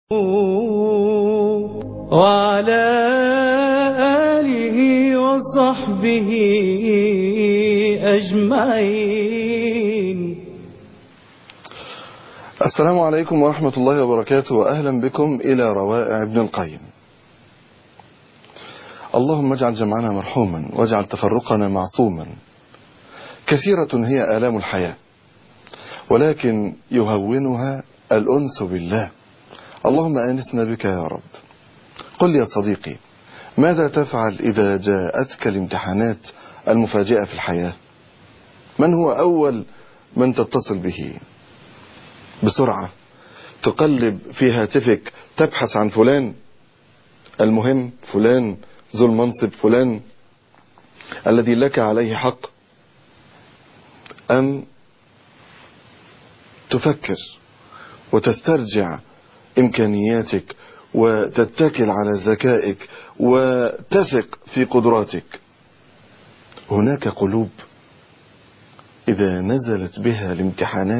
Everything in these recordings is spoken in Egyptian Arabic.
وعلى آله وصحبه أجمعين السلام عليكم ورحمة الله وبركاته وأهلا بكم إلى روائع ابن القيم اللهم اجعل جمعنا مرحوما واجعل تفرقنا معصوما كثيرة هي آلام الحياة ولكن يهونها الأنس بالله اللهم آنسنا بك يا رب قل لي يا صديقي ماذا تفعل إذا جاءتك الامتحانات المفاجئة في الحياة من هو أول من تتصل به بسرعة تقلب في هاتفك تبحث عن فلان المهم فلان ذو المنصب فلان الذي لك عليه حق أم تفكر وتسترجع إمكانياتك وتتكل على ذكائك وتثق في قدراتك هناك قلوب إذا نزلت بها الامتحانات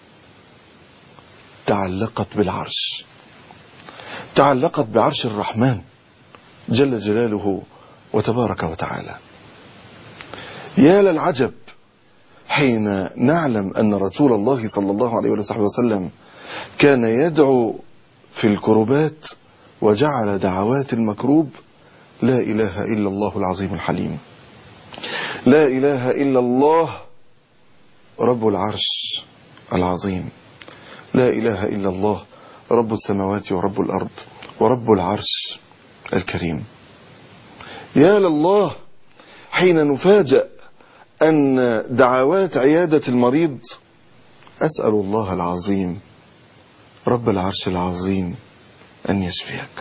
تعلقت بالعرش تعلقت بعرش الرحمن جل جلاله وتبارك وتعالى يا للعجب حين نعلم أن رسول الله صلى الله عليه وصحبه وسلم كان يدعو في الكربات وجعل دعوات المكروب لا إله إلا الله العظيم الحليم لا إله إلا الله رب العرش العظيم لا إله إلا الله رب السماوات ورب الأرض ورب العرش الكريم يا لله حين نفاجأ أن دعوات عيادة المريض أسأل الله العظيم رب العرش العظيم أن يشفيك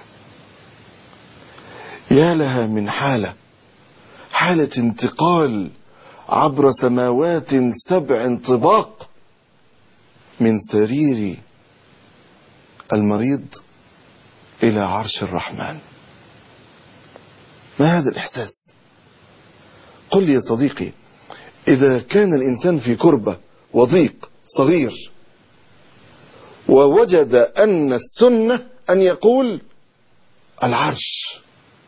يا لها من حالة حالة انتقال عبر سماوات سبع طباق من سرير المريض إلى عرش الرحمن ما هذا الإحساس قل لي يا صديقي إذا كان الإنسان في كربة وضيق صغير ووجد أن السنة أن يقول العرش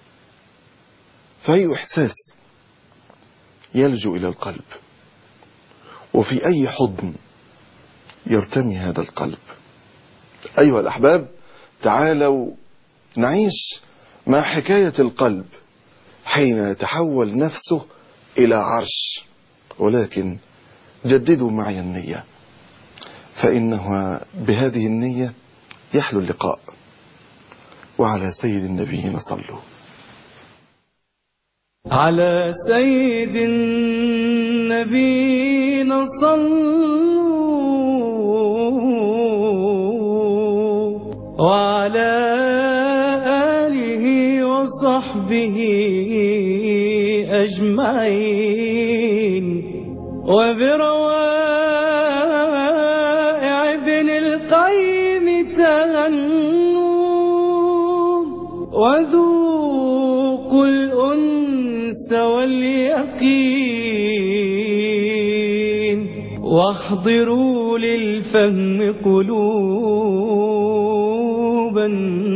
فأي إحساس يلجو إلى القلب وفي أي حضن يرتمي هذا القلب أيها الأحباب تعالوا نعيش مع حكاية القلب حين يتحول نفسه إلى عرش ولكن جددوا معي النية فإنها بهذه النية يحلو اللقاء وعلى سيد النبيين صلوا على سيد النبينا صلوا وعلى آله وصحبه أجمعين وبروائع ابن القيم تغنوا وذوقوا الأنس واليقين واحضروا للفهم قلوبا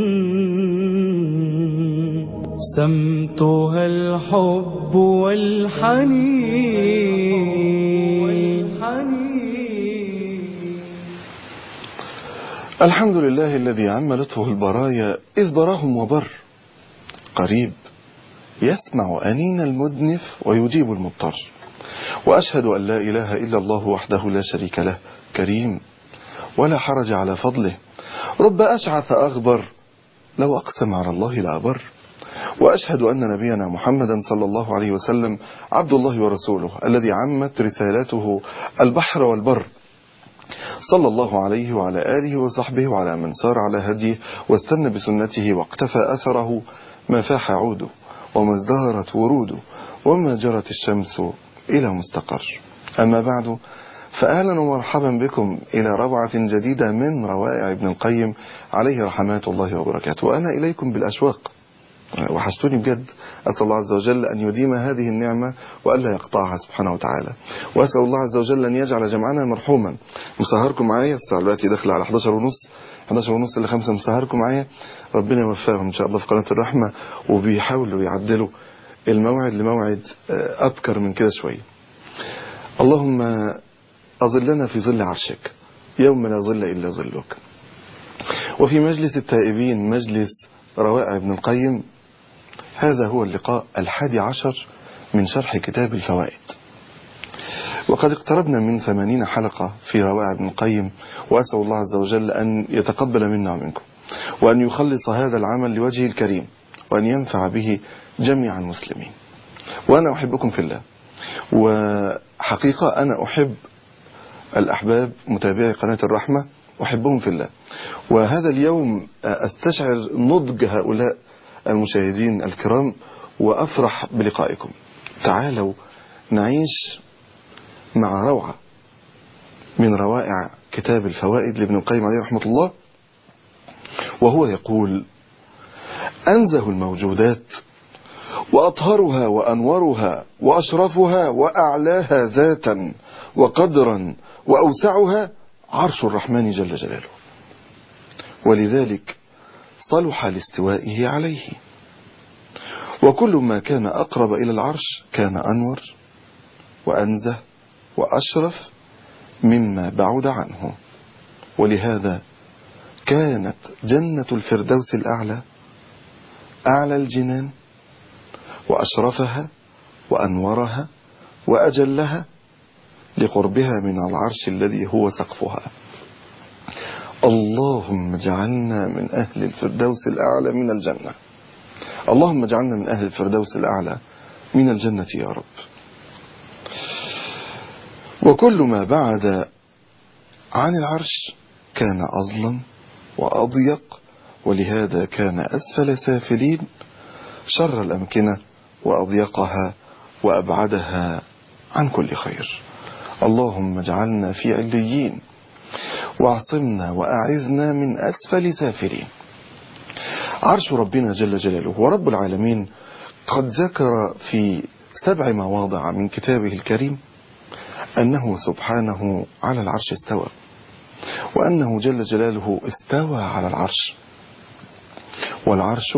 سمتها الحب والحنين الحمد لله الذي عم لطفه البرايا إذ براهم وبر قريب يسمع أنين المدنف ويجيب المضطر وأشهد أن لا إله إلا الله وحده لا شريك له كريم ولا حرج على فضله رب أشعث أغبر لو أقسم على الله لأبر وأشهد أن نبينا محمدا صلى الله عليه وسلم عبد الله ورسوله الذي عمت رسالته البحر والبر صلى الله عليه وعلى آله وصحبه وعلى من سار على هديه واستنى بسنته واقتفى أثره ما فاح عوده وما ازدهرت وروده وما جرت الشمس إلى مستقر أما بعد فأهلا ومرحبا بكم إلى روعة جديدة من روائع ابن القيم عليه رحمات الله وبركاته وأنا إليكم بالأشواق وحشتوني بجد أسأل الله عز وجل أن يديم هذه النعمة وألا يقطعها سبحانه وتعالى وأسأل الله عز وجل أن يجعل جمعنا مرحوما مسهركم معايا الساعة دلوقتي داخل على 11 ونص 11 ونص ل 5 مسهركم معايا ربنا يوفقهم ان شاء الله في قناه الرحمه وبيحاولوا يعدلوا الموعد لموعد آه، ابكر من كده شويه اللهم اظلنا في ظل عرشك يوم لا ظل الا ظلك وفي مجلس التائبين مجلس روائع ابن القيم هذا هو اللقاء الحادي عشر من شرح كتاب الفوائد وقد اقتربنا من ثمانين حلقة في روائع ابن القيم وأسأل الله عز وجل أن يتقبل منا ومنكم وأن يخلص هذا العمل لوجهه الكريم وأن ينفع به جميع المسلمين وأنا أحبكم في الله وحقيقة أنا أحب الأحباب متابعي قناة الرحمة أحبهم في الله وهذا اليوم أستشعر نضج هؤلاء المشاهدين الكرام وأفرح بلقائكم تعالوا نعيش مع روعة من روائع كتاب الفوائد لابن القيم عليه رحمة الله وهو يقول أنزه الموجودات وأطهرها وأنورها وأشرفها وأعلاها ذاتا وقدرا وأوسعها عرش الرحمن جل جلاله ولذلك صلح لاستوائه عليه وكل ما كان أقرب إلى العرش كان أنور وأنزه وأشرف مما بعد عنه ولهذا كانت جنة الفردوس الأعلى أعلى الجنان وأشرفها وأنورها وأجلها لقربها من العرش الذي هو سقفها اللهم اجعلنا من أهل الفردوس الأعلى من الجنة اللهم اجعلنا من أهل الفردوس الأعلى من الجنة يا رب وكل ما بعد عن العرش كان أظلم وأضيق ولهذا كان أسفل سافلين شر الأمكنة وأضيقها وأبعدها عن كل خير اللهم اجعلنا في عليين واعصمنا وأعذنا من أسفل سافلين عرش ربنا جل جلاله ورب العالمين قد ذكر في سبع مواضع من كتابه الكريم أنه سبحانه على العرش استوى وأنه جل جلاله استوى على العرش والعرش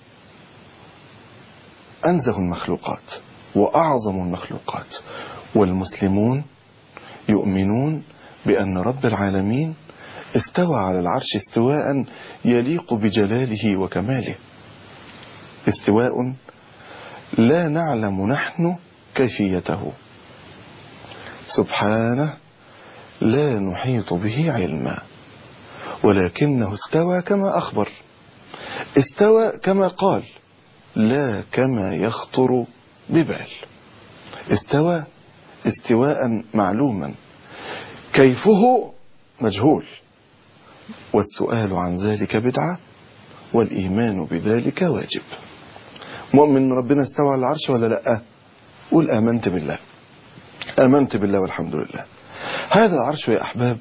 أنزه المخلوقات وأعظم المخلوقات والمسلمون يؤمنون بأن رب العالمين استوى على العرش استواء يليق بجلاله وكماله استواء لا نعلم نحن كيفيته سبحانه لا نحيط به علما ولكنه استوى كما أخبر استوى كما قال لا كما يخطر ببال استوى استواء معلوما كيفه مجهول والسؤال عن ذلك بدعة والإيمان بذلك واجب مؤمن ربنا استوى على العرش ولا لا قول آمنت بالله آمنت بالله والحمد لله هذا العرش يا أحباب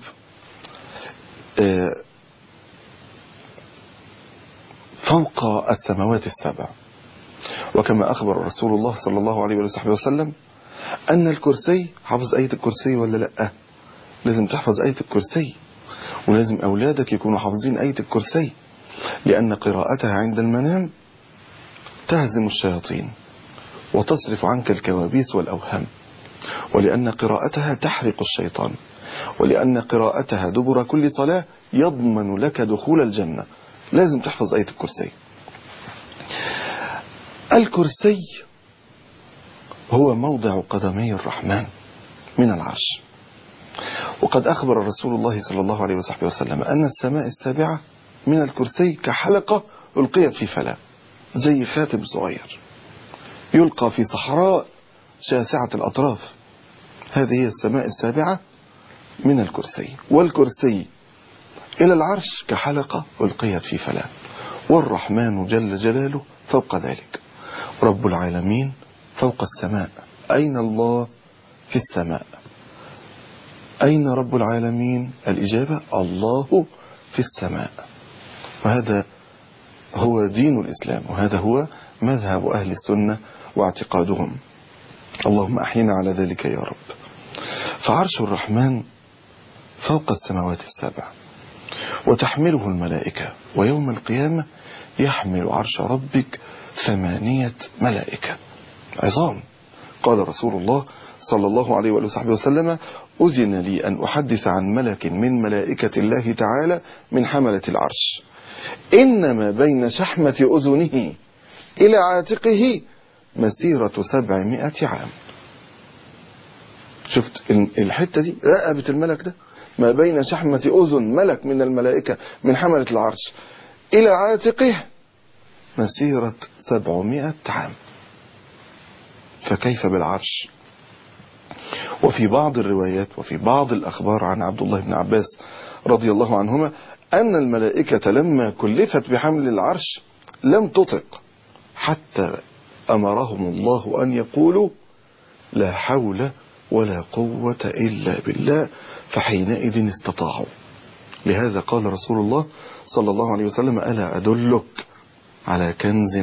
فوق السماوات السبع وكما أخبر رسول الله صلى الله عليه وصحبه وسلم أن الكرسي حافظ آية الكرسي ولا لأ لازم تحفظ آية الكرسي ولازم أولادك يكونوا حافظين آية الكرسي لأن قراءتها عند المنام تهزم الشياطين وتصرف عنك الكوابيس والأوهام ولأن قراءتها تحرق الشيطان ولأن قراءتها دبر كل صلاة يضمن لك دخول الجنة لازم تحفظ آية الكرسي الكرسي هو موضع قدمي الرحمن من العرش وقد أخبر رسول الله صلى الله عليه وصحبه وسلم أن السماء السابعة من الكرسي كحلقة ألقيت في فلاة زي خاتم صغير يلقى في صحراء شاسعة الأطراف هذه هي السماء السابعة من الكرسي والكرسي إلى العرش كحلقة ألقيت في فلاة والرحمن جل جلاله فوق ذلك رب العالمين فوق السماء أين الله في السماء أين رب العالمين الإجابة الله في السماء وهذا هو دين الإسلام وهذا هو مذهب أهل السنة واعتقادهم اللهم أحينا على ذلك يا رب فعرش الرحمن فوق السماوات السبع وتحمله الملائكة ويوم القيامة يحمل عرش ربك ثمانية ملائكة عظام قال رسول الله صلى الله عليه وآله وصحبه وسلم أذن لي أن أحدث عن ملك من ملائكة الله تعالى من حملة العرش إنما بين شحمة أذنه إلى عاتقه مسيرة سبعمائة عام شفت الحتة دي رقبة الملك ده ما بين شحمة أذن ملك من الملائكة من حملة العرش إلى عاتقه مسيرة سبعمائة عام فكيف بالعرش وفي بعض الروايات وفي بعض الأخبار عن عبد الله بن عباس رضي الله عنهما أن الملائكة لما كلفت بحمل العرش لم تطق حتى أمرهم الله أن يقولوا لا حول ولا قوة إلا بالله فحينئذ استطاعوا لهذا قال رسول الله صلى الله عليه وسلم ألا أدلك على كنز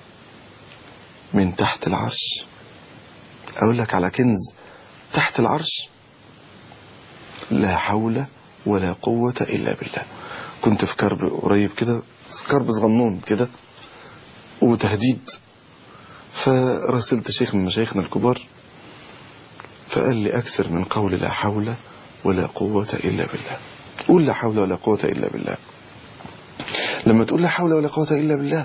من تحت العرش أقول لك على كنز تحت العرش لا حول ولا قوة إلا بالله كنت في كرب قريب كده كرب صغنون كده وتهديد فرسلت شيخ من مشايخنا الكبار فقال لي أكثر من قول لا حول ولا قوة إلا بالله قول لا حول ولا قوة إلا بالله لما تقول لا حول ولا قوة إلا بالله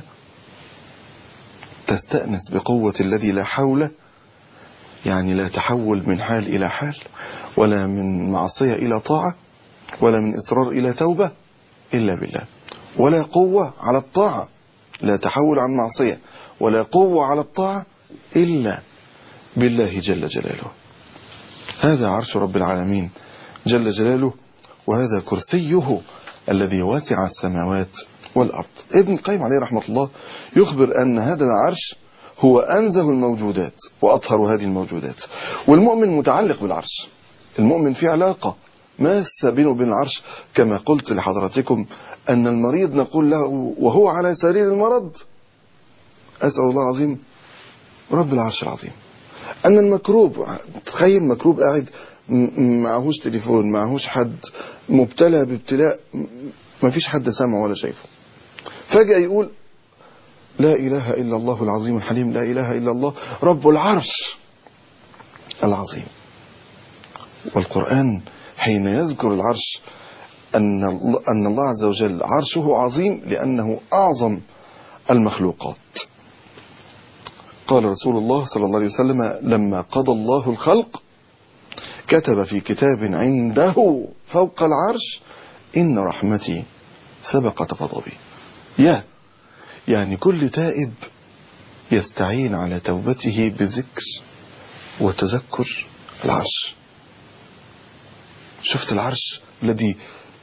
تستأنس بقوة الذي لا حول يعني لا تحول من حال إلى حال ولا من معصية إلى طاعة ولا من إصرار إلى توبة إلا بالله ولا قوة على الطاعة لا تحول عن معصية ولا قوة على الطاعة إلا بالله جل جلاله هذا عرش رب العالمين جل جلاله وهذا كرسيه الذي واسع السماوات والأرض ابن القيم عليه رحمة الله يخبر أن هذا العرش هو أنزه الموجودات وأطهر هذه الموجودات والمؤمن متعلق بالعرش المؤمن في علاقة ماسة بينه وبين العرش كما قلت لحضراتكم أن المريض نقول له وهو على سرير المرض أسأل الله العظيم رب العرش العظيم أن المكروب تخيل مكروب قاعد معهوش تليفون معهوش حد مبتلى بابتلاء ما فيش حد سامعه ولا شايفه فجأة يقول لا إله إلا الله العظيم الحليم لا إله إلا الله رب العرش العظيم والقرآن حين يذكر العرش أن أن الله عز وجل عرشه عظيم لأنه أعظم المخلوقات قال رسول الله صلى الله عليه وسلم لما قضى الله الخلق كتب في كتاب عنده فوق العرش إن رحمتي سبقت غضبي يا يعني كل تائب يستعين على توبته بذكر وتذكر العرش شفت العرش الذي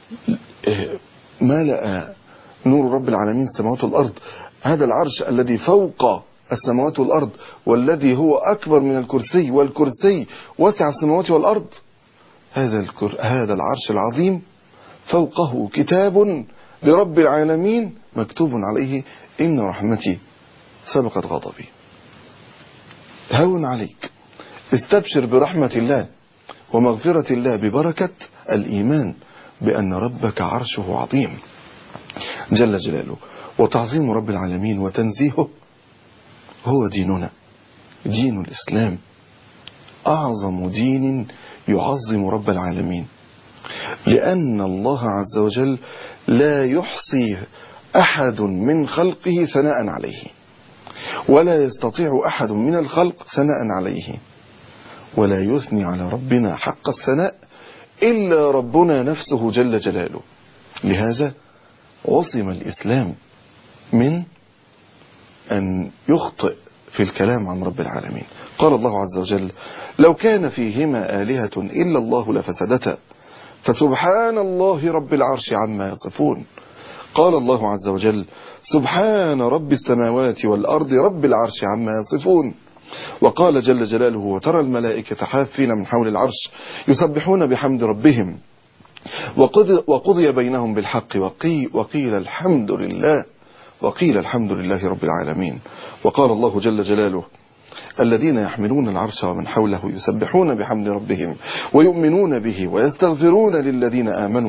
ملأ نور رب العالمين السماوات والأرض هذا العرش الذي فوق السماوات والأرض والذي هو أكبر من الكرسي والكرسي وسع السماوات والأرض هذا الكر... هذا العرش العظيم فوقه كتاب لرب العالمين مكتوب عليه إن رحمتي سبقت غضبي هون عليك استبشر برحمة الله ومغفرة الله ببركة الإيمان بأن ربك عرشه عظيم جل جلاله وتعظيم رب العالمين وتنزيهه هو ديننا دين الإسلام أعظم دين يعظم رب العالمين لأن الله عز وجل لا يحصي أحد من خلقه ثناء عليه ولا يستطيع أحد من الخلق ثناء عليه ولا يثني على ربنا حق الثناء إلا ربنا نفسه جل جلاله لهذا عصم الإسلام من أن يخطئ في الكلام عن رب العالمين قال الله عز وجل لو كان فيهما آلهة إلا الله لفسدتا فسبحان الله رب العرش عما يصفون قال الله عز وجل سبحان رب السماوات والأرض رب العرش عما يصفون وقال جل جلاله وترى الملائكة حافين من حول العرش يسبحون بحمد ربهم وقضي بينهم بالحق وقي وقيل الحمد لله وقيل الحمد لله رب العالمين وقال الله جل جلاله الذين يحملون العرش ومن حوله يسبحون بحمد ربهم ويؤمنون به ويستغفرون للذين آمنوا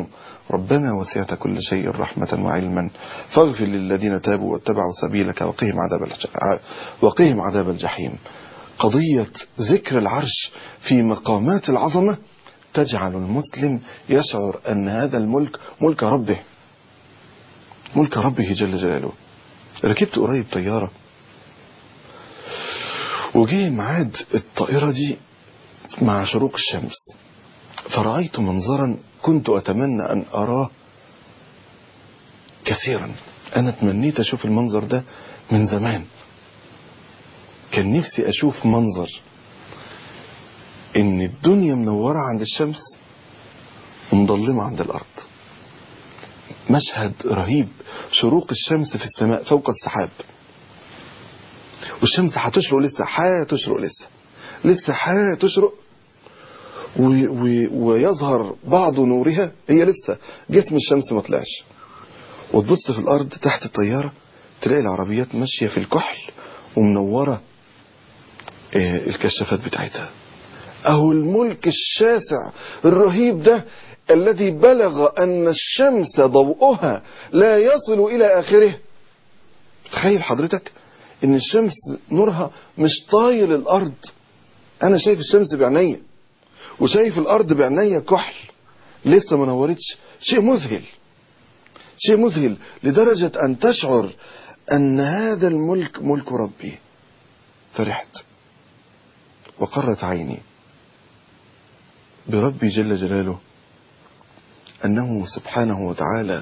ربنا وسعت كل شيء رحمة وعلما فاغفر للذين تابوا واتبعوا سبيلك وقهم عذاب الج- وقهم عذاب الجحيم قضية ذكر العرش في مقامات العظمة تجعل المسلم يشعر أن هذا الملك ملك ربه ملك ربه جل جلاله ركبت قريب طيارة وجه ميعاد الطائرة دي مع شروق الشمس فرأيت منظرا كنت أتمنى أن أراه كثيرا أنا تمنيت أشوف المنظر ده من زمان كان نفسي أشوف منظر إن الدنيا منورة عند الشمس ومضلمة عند الأرض مشهد رهيب شروق الشمس في السماء فوق السحاب والشمس هتشرق لسه هتشرق لسه لسه هتشرق و... و... ويظهر بعض نورها هي لسه جسم الشمس ما طلعش وتبص في الارض تحت الطياره تلاقي العربيات ماشيه في الكحل ومنوره آه، الكشافات بتاعتها اهو الملك الشاسع الرهيب ده الذي بلغ ان الشمس ضوءها لا يصل الى اخره تخيل حضرتك ان الشمس نورها مش طايل الارض انا شايف الشمس بعينيا وشايف الارض بعينيا كحل لسه ما نورتش شيء مذهل شيء مذهل لدرجة ان تشعر ان هذا الملك ملك ربي فرحت وقرت عيني بربي جل جلاله انه سبحانه وتعالى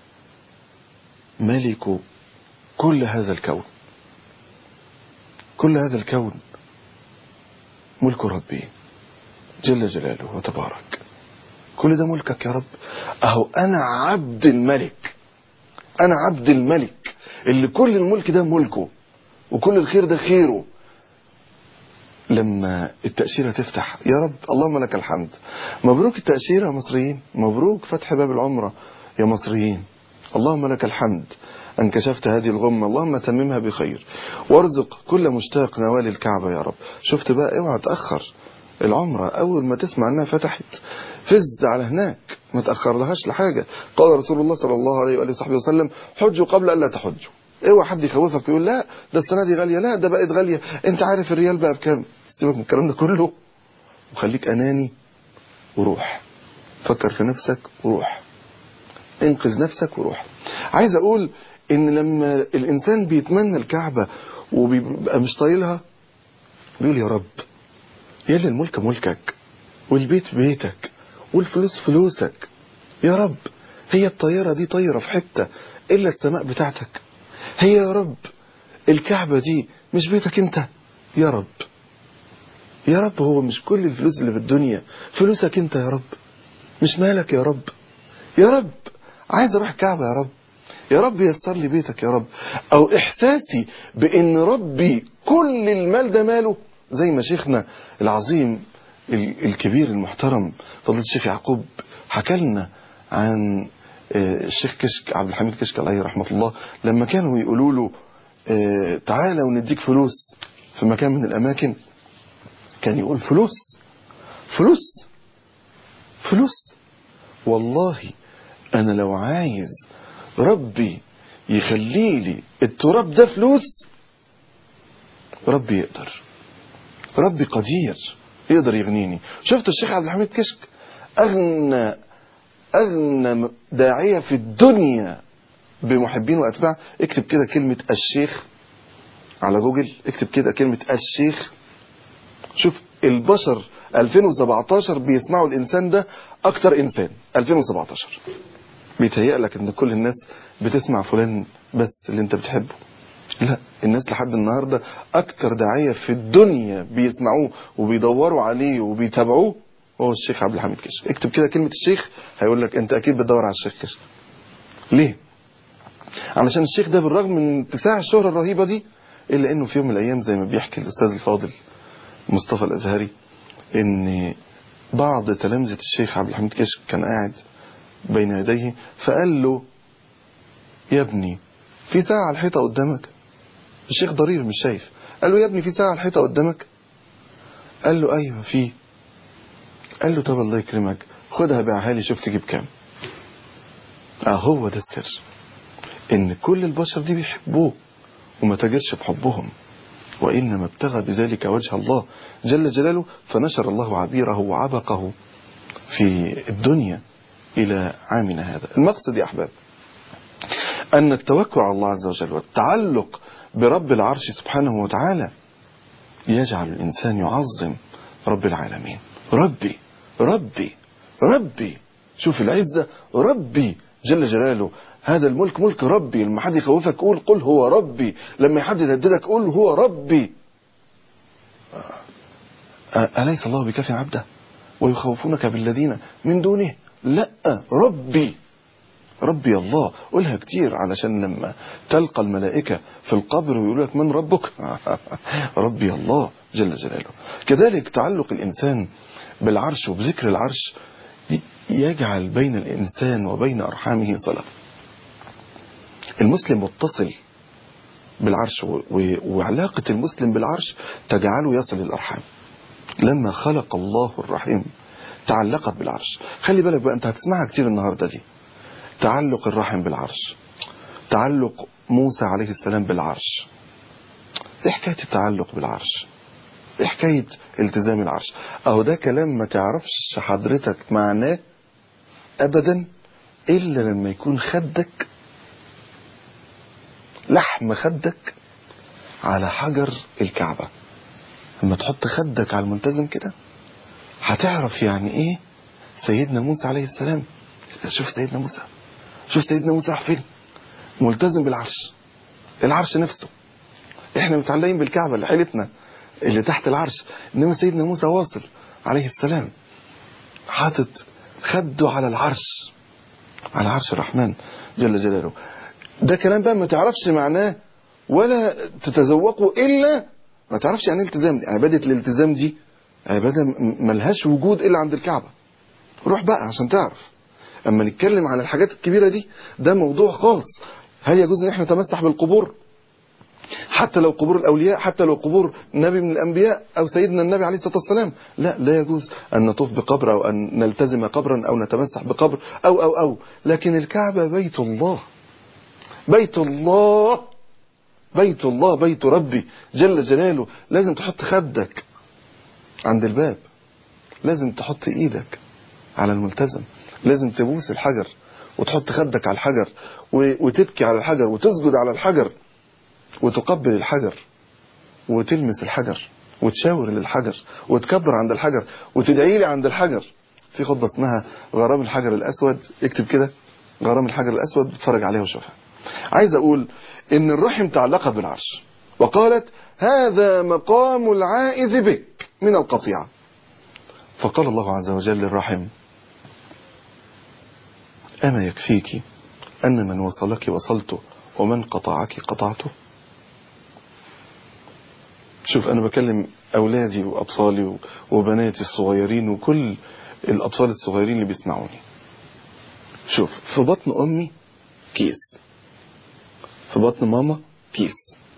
ملك كل هذا الكون كل هذا الكون ملك ربي جل جلاله وتبارك كل ده ملكك يا رب اهو انا عبد الملك انا عبد الملك اللي كل الملك ده ملكه وكل الخير ده خيره لما التأشيرة تفتح يا رب اللهم لك الحمد مبروك التأشيرة يا مصريين مبروك فتح باب العمرة يا مصريين اللهم لك الحمد أن كشفت هذه الغمة اللهم تممها بخير وارزق كل مشتاق نوال الكعبة يا رب شفت بقى اوعى تأخر العمرة أول ما تسمع أنها فتحت فز على هناك ما تأخر لهاش لحاجة قال رسول الله صلى الله عليه وآله وصحبه وسلم حجوا قبل ألا تحجوا اوعى حد يخوفك ويقول لا ده السنة دي غالية لا ده بقت غالية انت عارف الريال بقى بكام سيبك من الكلام ده كله وخليك أناني وروح فكر في نفسك وروح انقذ نفسك وروح عايز اقول ان لما الانسان بيتمنى الكعبة وبيبقى مش طايلها بيقول يا رب يا اللي الملك ملكك والبيت بيتك والفلوس فلوسك يا رب هي الطيارة دي طايرة في حتة إلا السماء بتاعتك هي يا رب الكعبة دي مش بيتك انت يا رب يا رب هو مش كل الفلوس اللي في الدنيا فلوسك انت يا رب مش مالك يا رب يا رب عايز اروح الكعبة يا رب يا رب يسر لي بيتك يا رب او احساسي بان ربي كل المال ده ماله زي ما شيخنا العظيم ال- الكبير المحترم فضيلة الشيخ يعقوب حكى لنا عن آه، الشيخ كشك عبد الحميد كشك عليه رحمة الله لما كانوا يقولوا له آه، تعالى ونديك فلوس في مكان من الأماكن كان يقول فلوس فلوس فلوس والله أنا لو عايز ربي يخلي لي التراب ده فلوس ربي يقدر ربي قدير يقدر يغنيني شفت الشيخ عبد الحميد كشك أغنى أغنى داعية في الدنيا بمحبين وأتباع اكتب كده كلمة الشيخ على جوجل اكتب كده كلمة الشيخ شوف البشر 2017 بيسمعوا الإنسان ده أكتر إنسان 2017 بيتهيأ لك إن كل الناس بتسمع فلان بس اللي أنت بتحبه لا الناس لحد النهاردة أكتر داعية في الدنيا بيسمعوه وبيدوروا عليه وبيتابعوه هو الشيخ عبد الحميد كشك اكتب كده كلمة الشيخ هيقول لك أنت أكيد بتدور على الشيخ كشك ليه؟ علشان الشيخ ده بالرغم من اتساع الشهرة الرهيبة دي إلا إنه في يوم من الأيام زي ما بيحكي الأستاذ الفاضل مصطفى الأزهري إن بعض تلامذة الشيخ عبد الحميد كشك كان قاعد بين يديه فقال له يا ابني في ساعة على الحيطة قدامك الشيخ ضرير مش شايف قال له يا ابني في ساعة على الحيطة قدامك قال له أيوة في قال له طب الله يكرمك خدها بيعها لي شوف تجيب كام هو ده السر ان كل البشر دي بيحبوه وما تجرش بحبهم وإنما ابتغى بذلك وجه الله جل جلاله فنشر الله عبيره وعبقه في الدنيا إلى عامنا هذا المقصد يا أحباب أن التوكل على الله عز وجل والتعلق برب العرش سبحانه وتعالى يجعل الإنسان يعظم رب العالمين ربي ربي ربي شوف العزة ربي جل جلاله هذا الملك ملك ربي لما حد يخوفك قول قل هو ربي لما حد يهددك قول هو ربي أليس الله بكاف عبده ويخوفونك بالذين من دونه لا ربي ربي الله قولها كتير علشان لما تلقى الملائكة في القبر ويقول لك من ربك ربي الله جل جلاله كذلك تعلق الإنسان بالعرش وبذكر العرش يجعل بين الإنسان وبين أرحامه صلة المسلم متصل بالعرش وعلاقة المسلم بالعرش تجعله يصل الأرحام لما خلق الله الرحيم تعلقت بالعرش خلي بالك بقى انت هتسمعها كتير النهاردة دي تعلق الرحم بالعرش تعلق موسى عليه السلام بالعرش ايه حكاية التعلق بالعرش ايه حكاية التزام العرش اهو ده كلام ما تعرفش حضرتك معناه ابدا الا لما يكون خدك لحم خدك على حجر الكعبة لما تحط خدك على الملتزم كده هتعرف يعني ايه سيدنا موسى عليه السلام شوف سيدنا موسى شوف سيدنا موسى راح فين ملتزم بالعرش العرش نفسه احنا متعلقين بالكعبة اللي حيلتنا اللي تحت العرش انما سيدنا موسى واصل عليه السلام حاطط خده على العرش على عرش الرحمن جل جلاله ده كلام بقى ما تعرفش معناه ولا تتذوقه الا ما تعرفش يعني التزام دي عبادة الالتزام دي عبادة ملهاش وجود الا عند الكعبة روح بقى عشان تعرف اما نتكلم عن الحاجات الكبيرة دي ده موضوع خاص هل يجوز ان احنا نتمسح بالقبور حتى لو قبور الأولياء حتى لو قبور نبي من الأنبياء أو سيدنا النبي عليه الصلاة والسلام لا لا يجوز أن نطوف بقبر أو أن نلتزم قبرا أو نتمسح بقبر أو أو أو لكن الكعبة بيت الله بيت الله بيت الله بيت ربي جل جلاله لازم تحط خدك عند الباب لازم تحط ايدك على الملتزم لازم تبوس الحجر وتحط خدك على الحجر وتبكي على الحجر وتسجد على الحجر وتقبل الحجر وتلمس الحجر وتشاور للحجر وتكبر عند الحجر وتدعي لي عند الحجر في خطبة اسمها غرام الحجر الأسود اكتب كده غرام الحجر الأسود بتفرج عليها وشوفها عايز أقول إن الرحم تعلقت بالعرش وقالت هذا مقام العائذ بك من القطيعة فقال الله عز وجل للرحم أما يكفيك أن من وصلك وصلته ومن قطعك قطعته شوف أنا بكلم أولادي وأطفالي وبناتي الصغيرين وكل الأطفال الصغيرين اللي بيسمعوني شوف في بطن أمي كيس في بطن ماما كيس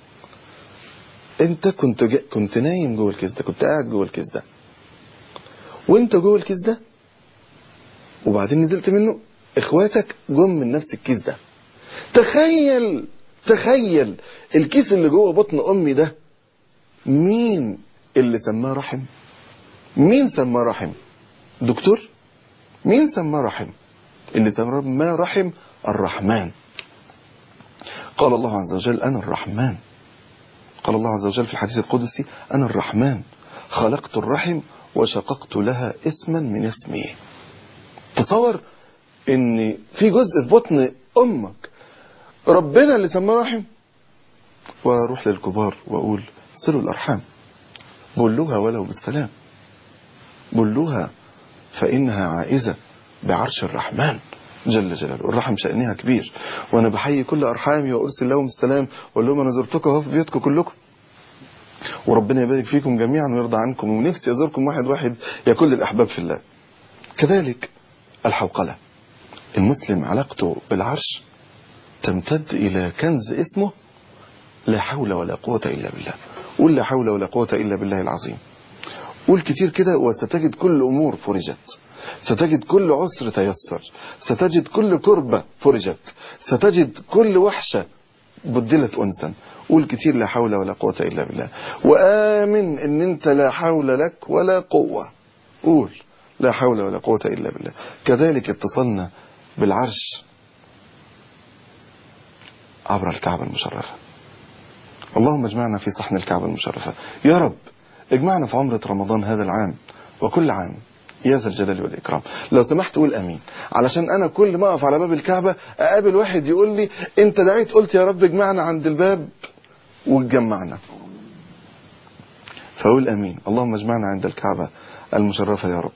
انت كنت جا... كنت نايم جوه الكيس ده كنت قاعد جوه الكيس ده وانت جوه الكيس ده وبعدين نزلت منه اخواتك جم من نفس الكيس ده تخيل تخيل الكيس اللي جوه بطن امي ده مين اللي سماه رحم مين سماه رحم دكتور مين سماه رحم اللي سماه رحم الرحمن قال الله عز وجل أنا الرحمن قال الله عز وجل في الحديث القدسي أنا الرحمن خلقت الرحم وشققت لها اسما من اسمي تصور ان في جزء في بطن امك ربنا اللي سماه رحم واروح للكبار واقول صلوا الارحام بلوها ولو بالسلام بلوها فانها عائزه بعرش الرحمن جل جلاله الرحم شأنها كبير وانا بحيي كل ارحامي وارسل لهم السلام واقول لهم انا زرتكم اهو في بيوتكم كلكم وربنا يبارك فيكم جميعا ويرضى عنكم ونفسي ازوركم واحد واحد يا كل الاحباب في الله كذلك الحوقله المسلم علاقته بالعرش تمتد الى كنز اسمه لا حول ولا قوه الا بالله قول لا حول ولا قوه الا بالله العظيم قول كتير كده وستجد كل أمور فرجت ستجد كل عسر تيسر ستجد كل كربة فرجت ستجد كل وحشة بدلت أنسا قول كتير لا حول ولا قوة إلا بالله وآمن إن أنت لا حول لك ولا قوة قول لا حول ولا قوة إلا بالله كذلك اتصلنا بالعرش عبر الكعبة المشرفة اللهم اجمعنا في صحن الكعبة المشرفة يا رب اجمعنا في عمرة رمضان هذا العام وكل عام يا ذا الجلال والإكرام لو سمحت قول أمين علشان أنا كل ما أقف على باب الكعبة أقابل واحد يقول لي أنت دعيت قلت يا رب اجمعنا عند الباب واتجمعنا فقول أمين اللهم اجمعنا عند الكعبة المشرفة يا رب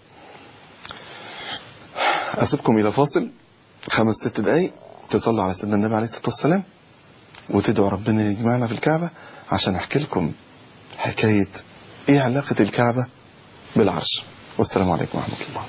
أسيبكم إلى فاصل خمس ست دقايق تصلوا على سيدنا النبي عليه الصلاة والسلام وتدعوا ربنا يجمعنا في الكعبة عشان أحكي لكم حكاية إيه علاقة الكعبة بالعرش والسلام عليكم ورحمة الله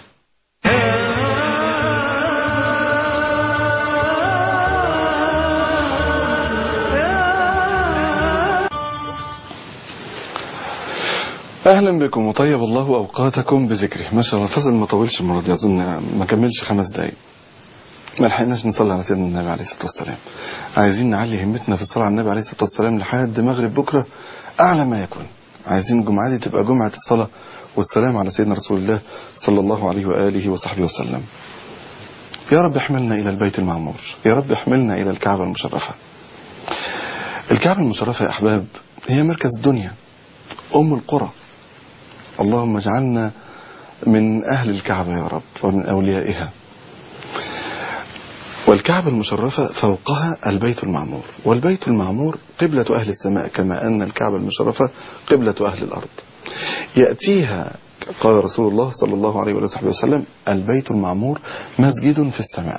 اهلا بكم وطيب الله اوقاتكم بذكره ما شاء الله الفصل ما طولش المره دي اظن ما كملش خمس دقايق ما لحقناش نصلي على سيدنا النبي عليه الصلاه والسلام عايزين نعلي همتنا في الصلاه على النبي عليه الصلاه والسلام لحد مغرب بكره اعلى ما يكون عايزين الجمعه دي تبقى جمعه الصلاه والسلام على سيدنا رسول الله صلى الله عليه واله وصحبه وسلم يا رب احملنا الى البيت المعمور يا رب احملنا الى الكعبه المشرفه الكعبه المشرفه يا احباب هي مركز الدنيا ام القرى اللهم اجعلنا من أهل الكعبة يا رب ومن أوليائها والكعبة المشرفة فوقها البيت المعمور والبيت المعمور قبلة أهل السماء كما أن الكعبة المشرفة قبلة أهل الأرض يأتيها قال رسول الله صلى الله عليه وصحبه وسلم البيت المعمور مسجد في السماء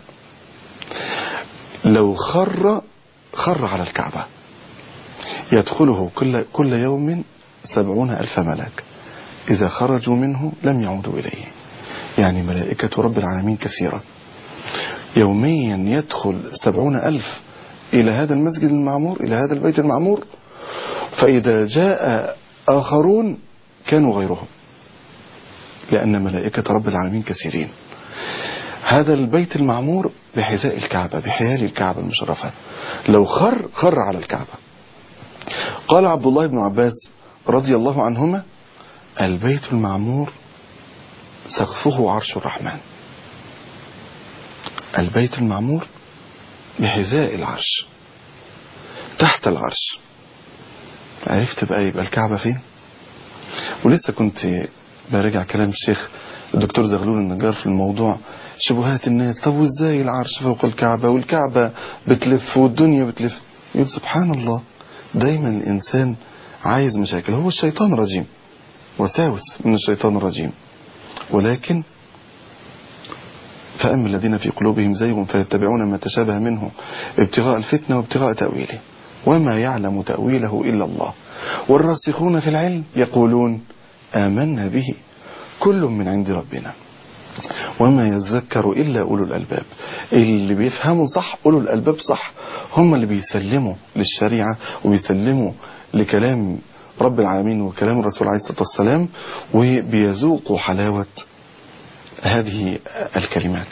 لو خر خر على الكعبة يدخله كل, كل يوم سبعون ألف ملاك إذا خرجوا منه لم يعودوا إليه يعني ملائكة رب العالمين كثيرة يوميا يدخل سبعون ألف إلى هذا المسجد المعمور إلى هذا البيت المعمور فإذا جاء آخرون كانوا غيرهم لأن ملائكة رب العالمين كثيرين هذا البيت المعمور بحذاء الكعبة بحيال الكعبة المشرفة لو خر خر على الكعبة قال عبد الله بن عباس رضي الله عنهما البيت المعمور سقفه عرش الرحمن البيت المعمور بحذاء العرش تحت العرش عرفت بقى يبقى الكعبة فين ولسه كنت براجع كلام الشيخ الدكتور زغلول النجار في الموضوع شبهات الناس طب وازاي العرش فوق الكعبة والكعبة بتلف والدنيا بتلف يقول سبحان الله دايما الإنسان عايز مشاكل هو الشيطان رجيم وساوس من الشيطان الرجيم ولكن فأما الذين في قلوبهم زيغ فيتبعون ما تشابه منه ابتغاء الفتنة وابتغاء تأويله وما يعلم تأويله إلا الله والراسخون في العلم يقولون آمنا به كل من عند ربنا وما يذكر إلا أولو الألباب اللي بيفهموا صح أولو الألباب صح هم اللي بيسلموا للشريعة وبيسلموا لكلام رب العالمين وكلام الرسول عليه الصلاة والسلام وبيذوقوا حلاوة هذه الكلمات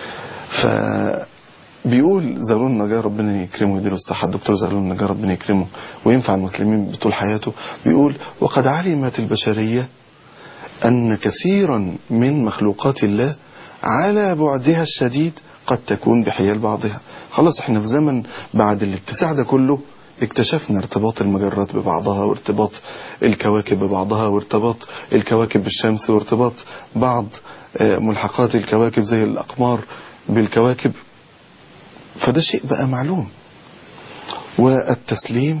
فبيقول زغلول النجار ربنا يكرمه ويديله الصحة الدكتور زغلول النجار ربنا يكرمه وينفع المسلمين بطول حياته بيقول وقد علمت البشرية أن كثيرا من مخلوقات الله على بعدها الشديد قد تكون بحيال بعضها خلاص احنا في زمن بعد الاتساع ده كله اكتشفنا ارتباط المجرات ببعضها وارتباط الكواكب ببعضها وارتباط الكواكب بالشمس وارتباط بعض ملحقات الكواكب زي الأقمار بالكواكب فده شيء بقى معلوم والتسليم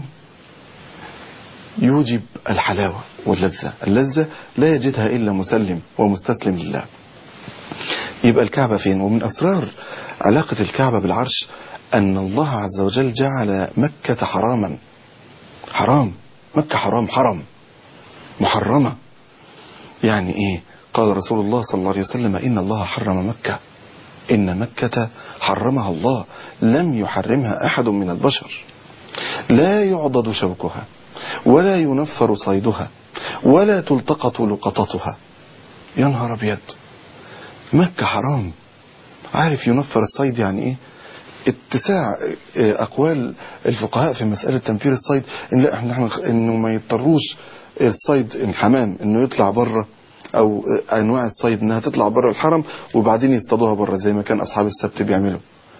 يوجب الحلاوة واللذة اللذة لا يجدها إلا مسلم ومستسلم لله يبقى الكعبة فين ومن أسرار علاقة الكعبة بالعرش أن الله عز وجل جعل مكة حراما حرام مكة حرام حرم محرمة يعني إيه قال رسول الله صلى الله عليه وسلم إن الله حرم مكة إن مكة حرمها الله لم يحرمها أحد من البشر لا يعضد شوكها ولا ينفر صيدها ولا تلتقط لقطتها يا نهار ابيض مكة حرام عارف ينفر الصيد يعني ايه اتساع اقوال الفقهاء في مسألة تنفير الصيد ان لا احنا انه ما يضطروش الصيد الحمام انه يطلع بره او انواع الصيد انها تطلع بره الحرم وبعدين يصطادوها بره زي ما كان اصحاب السبت بيعملوا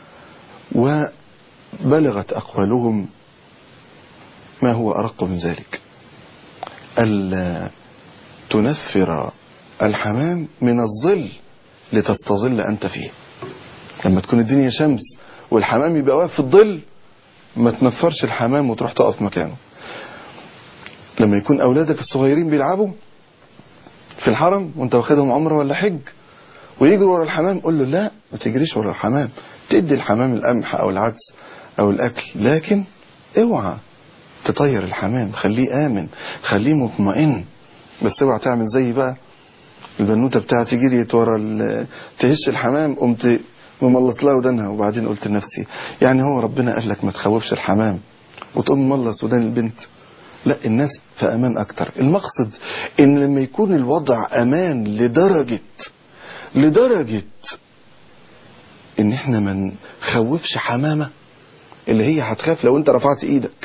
وبلغت اقوالهم ما هو ارق من ذلك الا تنفر الحمام من الظل لتستظل انت فيه لما تكون الدنيا شمس والحمام يبقى واقف في الظل ما تنفرش الحمام وتروح تقف مكانه لما يكون اولادك الصغيرين بيلعبوا في الحرم وانت واخدهم عمره ولا حج ويجروا ورا الحمام قول له لا ما تجريش ورا الحمام تدي الحمام القمح او العدس او الاكل لكن اوعى تطير الحمام خليه امن خليه مطمئن بس اوعى تعمل زي بقى البنوته بتاعتي جريت ورا تهش الحمام قمت مملص لها ودانها وبعدين قلت لنفسي يعني هو ربنا قال لك ما تخوفش الحمام وتقوم مملص ودان البنت لا الناس في امان اكتر المقصد ان لما يكون الوضع امان لدرجة لدرجة ان احنا ما نخوفش حمامة اللي هي هتخاف لو انت رفعت ايدك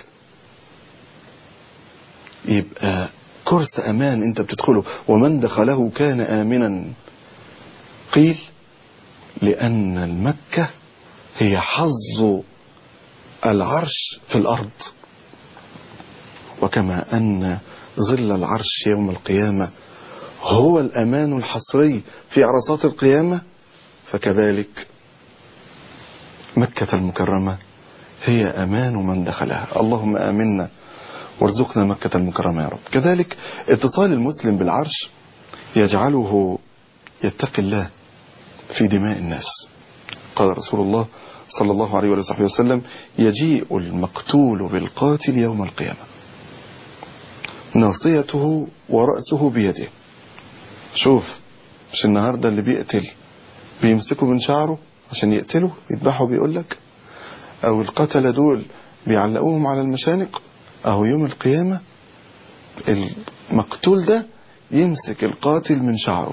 يبقى كرس امان انت بتدخله ومن دخله كان امنا قيل لان المكة هي حظ العرش في الارض وكما أن ظل العرش يوم القيامة هو الأمان الحصري في عرصات القيامة فكذلك مكة المكرمة هي أمان من دخلها اللهم آمنا وارزقنا مكة المكرمة يا رب كذلك اتصال المسلم بالعرش يجعله يتقي الله في دماء الناس قال رسول الله صلى الله عليه وصحبه وسلم يجيء المقتول بالقاتل يوم القيامة ناصيته ورأسه بيده شوف مش النهاردة اللي بيقتل بيمسكه من شعره عشان يقتله يذبحه بيقول لك او القتلة دول بيعلقوهم على المشانق اهو يوم القيامة المقتول ده يمسك القاتل من شعره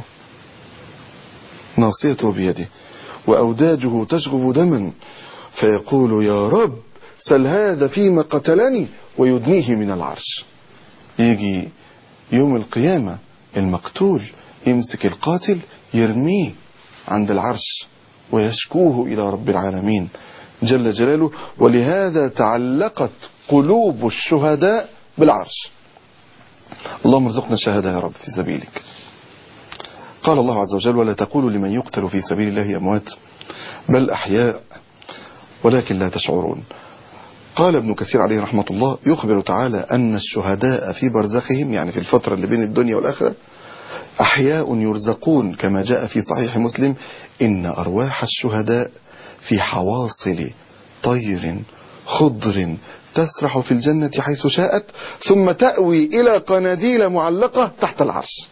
ناصيته بيده وأوداجه تشغب دما فيقول يا رب سل هذا فيما قتلني ويدنيه من العرش يجي يوم القيامة المقتول يمسك القاتل يرميه عند العرش ويشكوه إلى رب العالمين جل جلاله ولهذا تعلقت قلوب الشهداء بالعرش اللهم ارزقنا الشهادة يا رب في سبيلك قال الله عز وجل ولا تقولوا لمن يقتل في سبيل الله أموات بل أحياء ولكن لا تشعرون قال ابن كثير عليه رحمة الله يخبر تعالى أن الشهداء في برزخهم يعني في الفترة اللي بين الدنيا والآخرة أحياء يرزقون كما جاء في صحيح مسلم إن أرواح الشهداء في حواصل طير خضر تسرح في الجنة حيث شاءت ثم تأوي إلى قناديل معلقة تحت العرش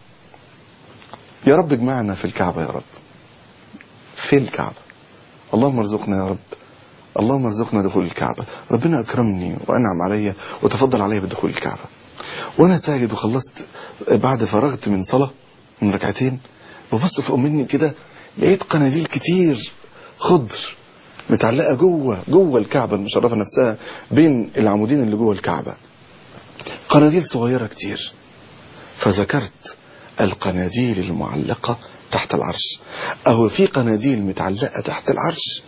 يا رب اجمعنا في الكعبة يا رب في الكعبة اللهم ارزقنا يا رب اللهم ارزقنا دخول الكعبة ربنا أكرمني وأنعم علي وتفضل علي بدخول الكعبة وأنا ساجد وخلصت بعد فرغت من صلاة من ركعتين ببص فوق مني كده لقيت قناديل كتير خضر متعلقة جوه جوه الكعبة المشرفة نفسها بين العمودين اللي جوه الكعبة قناديل صغيرة كتير فذكرت القناديل المعلقة تحت العرش أهو في قناديل متعلقة تحت العرش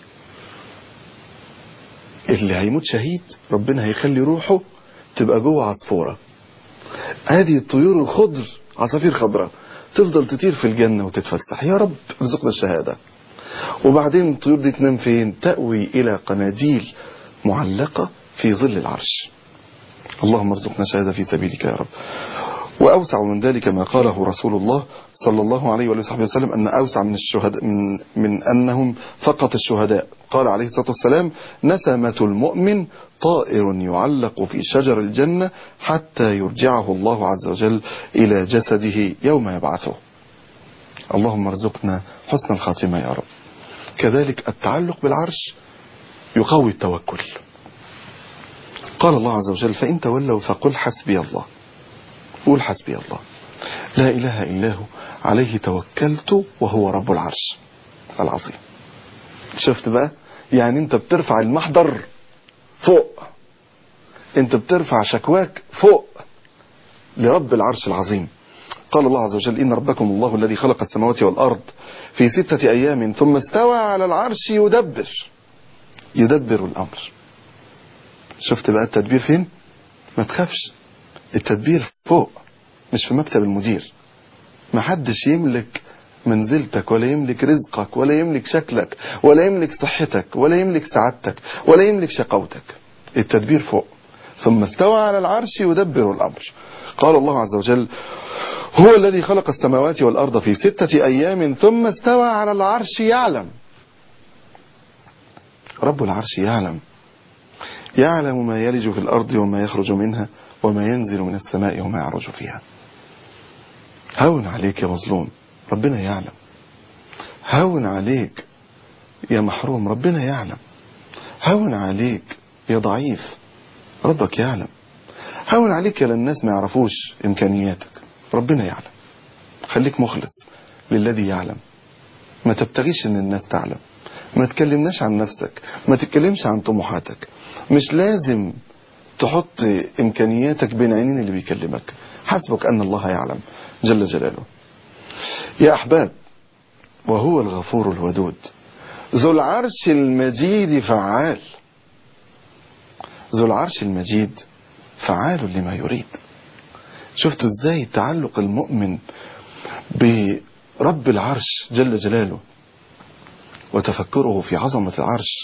اللي هيموت شهيد ربنا هيخلي روحه تبقى جوه عصفورة هذه الطيور الخضر عصافير خضراء تفضل تطير في الجنة وتتفسح يا رب ارزقنا الشهادة وبعدين الطيور دي تنام فين تأوي إلى قناديل معلقة في ظل العرش اللهم ارزقنا شهادة في سبيلك يا رب وأوسع من ذلك ما قاله رسول الله صلى الله عليه وصحبه وسلم أن أوسع من الشهداء من, من أنهم فقط الشهداء قال عليه الصلاة والسلام نسمة المؤمن طائر يعلق في شجر الجنة حتى يرجعه الله عز وجل إلى جسده يوم يبعثه اللهم ارزقنا حسن الخاتمة يا رب كذلك التعلق بالعرش يقوي التوكل قال الله عز وجل فإن تولوا فقل حسبي الله قول حسبي الله لا إله إلا هو عليه توكلت وهو رب العرش العظيم شفت بقى يعني انت بترفع المحضر فوق انت بترفع شكواك فوق لرب العرش العظيم قال الله عز وجل إن ربكم الله الذي خلق السماوات والأرض في ستة أيام ثم استوى على العرش يدبر يدبر الأمر شفت بقى التدبير فين ما تخافش التدبير فوق مش في مكتب المدير ما حدش يملك منزلتك ولا يملك رزقك ولا يملك شكلك ولا يملك صحتك ولا يملك سعادتك ولا يملك شقوتك التدبير فوق ثم استوى على العرش يدبر الأمر قال الله عز وجل هو الذي خلق السماوات والأرض في ستة أيام ثم استوى على العرش يعلم رب العرش يعلم يعلم ما يلج في الأرض وما يخرج منها وما ينزل من السماء وما يعرج فيها هون عليك يا مظلوم ربنا يعلم هون عليك يا محروم ربنا يعلم هون عليك يا ضعيف ربك يعلم هون عليك يا للناس ما يعرفوش إمكانياتك ربنا يعلم خليك مخلص للذي يعلم ما تبتغيش ان الناس تعلم ما تكلمناش عن نفسك ما تتكلمش عن طموحاتك مش لازم تحط امكانياتك بين عينين اللي بيكلمك حسبك ان الله يعلم جل جلاله يا احباب وهو الغفور الودود ذو العرش المجيد فعال ذو العرش المجيد فعال لما يريد شفتوا ازاي تعلق المؤمن برب العرش جل جلاله وتفكره في عظمة العرش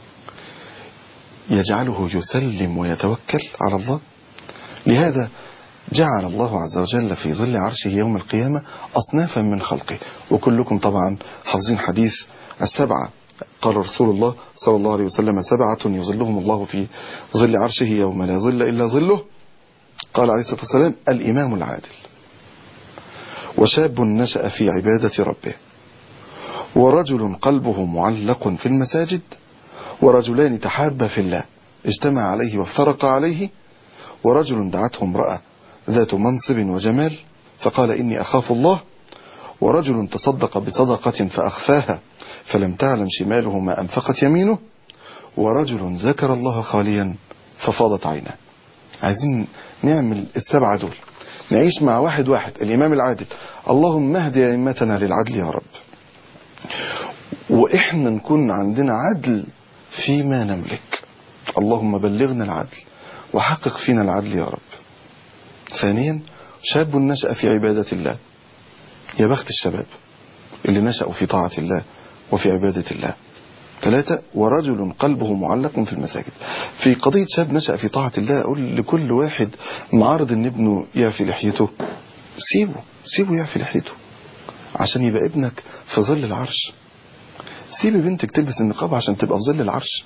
يجعله يسلم ويتوكل على الله لهذا جعل الله عز وجل في ظل عرشه يوم القيامة أصنافا من خلقه وكلكم طبعا حافظين حديث السبعة قال رسول الله صلى الله عليه وسلم سبعة يظلهم الله في ظل عرشه يوم لا ظل إلا ظله قال عليه الصلاة والسلام الإمام العادل وشاب نشأ في عبادة ربه ورجل قلبه معلق في المساجد ورجلان تحابا في الله اجتمع عليه وافترق عليه ورجل دعته امرأة ذات منصب وجمال فقال إني أخاف الله ورجل تصدق بصدقة فأخفاها فلم تعلم شماله ما أنفقت يمينه ورجل ذكر الله خاليا ففاضت عينه عايزين نعمل السبعة دول نعيش مع واحد واحد الإمام العادل اللهم اهد أئمتنا للعدل يا رب وإحنا نكون عندنا عدل فيما نملك اللهم بلغنا العدل وحقق فينا العدل يا رب ثانيا شاب نشأ في عبادة الله يا بخت الشباب اللي نشأوا في طاعة الله وفي عبادة الله ثلاثة ورجل قلبه معلق في المساجد في قضية شاب نشأ في طاعة الله أقول لكل واحد معارض ان ابنه يعفي لحيته سيبه سيبه يعفي لحيته عشان يبقى ابنك في ظل العرش سيب بنتك تلبس النقاب عشان تبقى في ظل العرش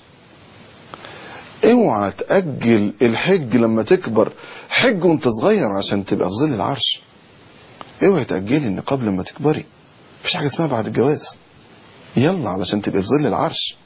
اوعى تأجل الحج لما تكبر حج وانت صغير عشان تبقى في ظل العرش اوعى تأجلي النقاب لما تكبري مفيش حاجة اسمها بعد الجواز يلا علشان تبقى في ظل العرش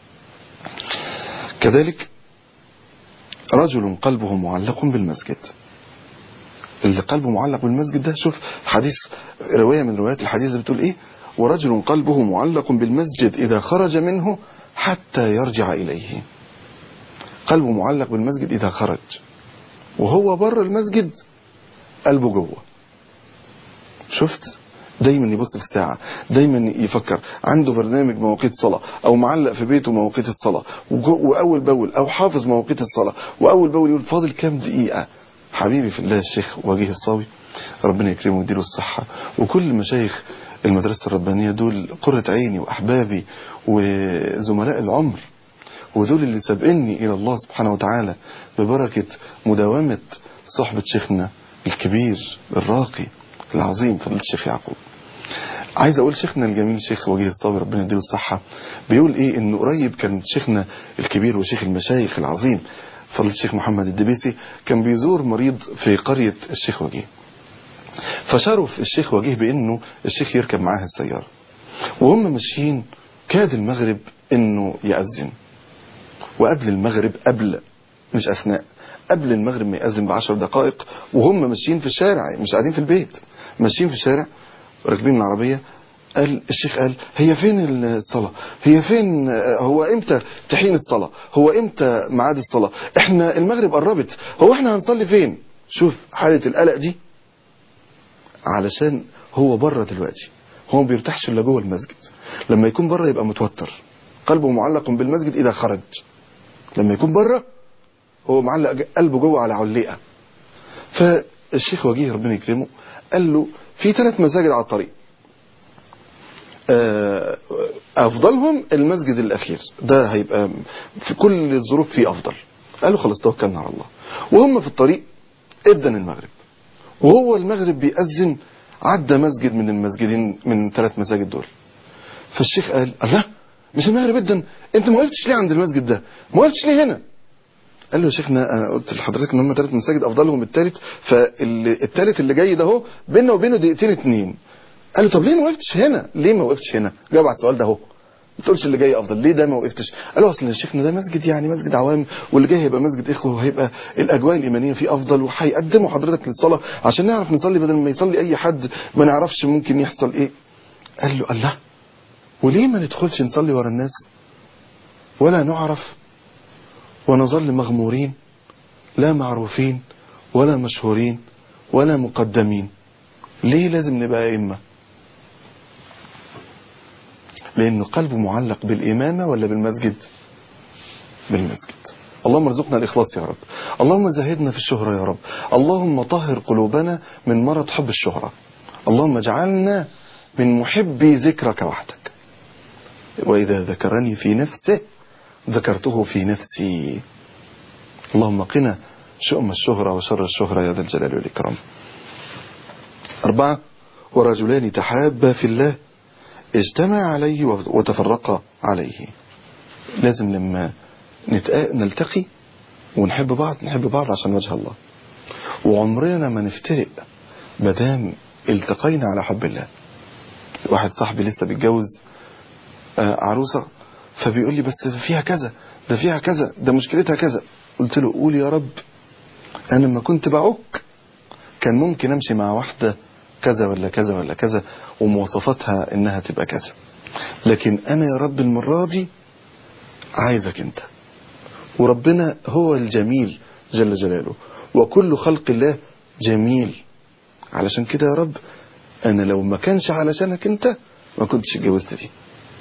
كذلك رجل قلبه معلق بالمسجد اللي قلبه معلق بالمسجد ده شوف حديث رواية من روايات الحديث بتقول ايه ورجل قلبه معلق بالمسجد إذا خرج منه حتى يرجع إليه قلبه معلق بالمسجد إذا خرج وهو بره المسجد قلبه جوه شفت دايما يبص في الساعة دايما يفكر عنده برنامج مواقيت صلاة او معلق في بيته مواقيت الصلاة واول باول او حافظ مواقيت الصلاة واول باول يقول فاضل كام دقيقة حبيبي في الله الشيخ وجيه الصاوي ربنا يكرمه ويديله الصحة وكل مشايخ المدرسة الربانية دول قرة عيني وأحبابي وزملاء العمر ودول اللي سابقني إلى الله سبحانه وتعالى ببركة مداومة صحبة شيخنا الكبير الراقي العظيم فضيلة الشيخ يعقوب عايز اقول شيخنا الجميل شيخ وجيه الصابر ربنا يديله الصحة بيقول ايه انه قريب كان شيخنا الكبير وشيخ المشايخ العظيم فضيلة الشيخ محمد الدبيسي كان بيزور مريض في قرية الشيخ وجيه فشرف الشيخ وجيه بانه الشيخ يركب معاه السيارة وهم ماشيين كاد المغرب انه يأذن وقبل المغرب قبل مش اثناء قبل المغرب ما يأذن بعشر دقائق وهم ماشيين في الشارع مش قاعدين في البيت ماشيين في الشارع راكبين العربية قال الشيخ قال هي فين الصلاة هي فين هو امتى تحين الصلاة هو امتى ميعاد الصلاة احنا المغرب قربت هو احنا هنصلي فين شوف حالة القلق دي علشان هو بره دلوقتي هو ما بيرتاحش الا جوه المسجد لما يكون بره يبقى متوتر قلبه معلق بالمسجد اذا خرج لما يكون بره هو معلق قلبه جوه على علقه فالشيخ وجيه ربنا يكرمه قال له في ثلاث مساجد على الطريق آه، افضلهم المسجد الاخير ده هيبقى في كل الظروف فيه افضل قال له خلاص توكلنا على الله وهم في الطريق ادن المغرب وهو المغرب بيأذن عدى مسجد من المسجدين من ثلاث مساجد دول فالشيخ قال الله مش المغرب ادن انت ما وقفتش ليه عند المسجد ده ما وقفتش ليه هنا قال له يا شيخنا انا قلت لحضرتك ان هم ثلاث مساجد افضلهم الثالث فالثالث اللي جاي ده اهو بيننا وبينه دقيقتين اتنين قال له طب ليه ما وقفتش هنا ليه ما وقفتش هنا جاوب على السؤال ده اهو ما تقولش اللي جاي افضل ليه ده ما وقفتش قال له اصل يا شيخنا ده مسجد يعني مسجد عوام واللي جاي هيبقى مسجد اخوه وهيبقى الاجواء الايمانيه فيه افضل وهيقدموا حضرتك للصلاه عشان نعرف نصلي بدل ما يصلي اي حد ما نعرفش ممكن يحصل ايه قال له الله وليه ما ندخلش نصلي ورا الناس ولا نعرف ونظل مغمورين لا معروفين ولا مشهورين ولا مقدمين ليه لازم نبقى ائمه لأنه قلبه معلق بالإمامة ولا بالمسجد بالمسجد اللهم ارزقنا الإخلاص يا رب اللهم زهدنا في الشهرة يا رب اللهم طهر قلوبنا من مرض حب الشهرة اللهم اجعلنا من محبي ذكرك وحدك وإذا ذكرني في نفسه ذكرته في نفسي اللهم قنا شؤم الشهرة وشر الشهرة يا ذا الجلال والإكرام أربعة ورجلان تحابا في الله اجتمع عليه وتفرق عليه لازم لما نتقا... نلتقي ونحب بعض نحب بعض عشان وجه الله وعمرنا ما نفترق مادام التقينا على حب الله واحد صاحبي لسه بيتجوز آه، عروسة فبيقول لي بس ده فيها كذا ده فيها كذا ده مشكلتها كذا قلت له قول يا رب انا لما كنت بعك كان ممكن امشي مع واحدة كذا ولا كذا ولا كذا ومواصفاتها انها تبقى كذا لكن انا يا رب المرة دي عايزك انت وربنا هو الجميل جل جلاله وكل خلق الله جميل علشان كده يا رب انا لو ما كانش علشانك انت ما كنتش اتجوزت دي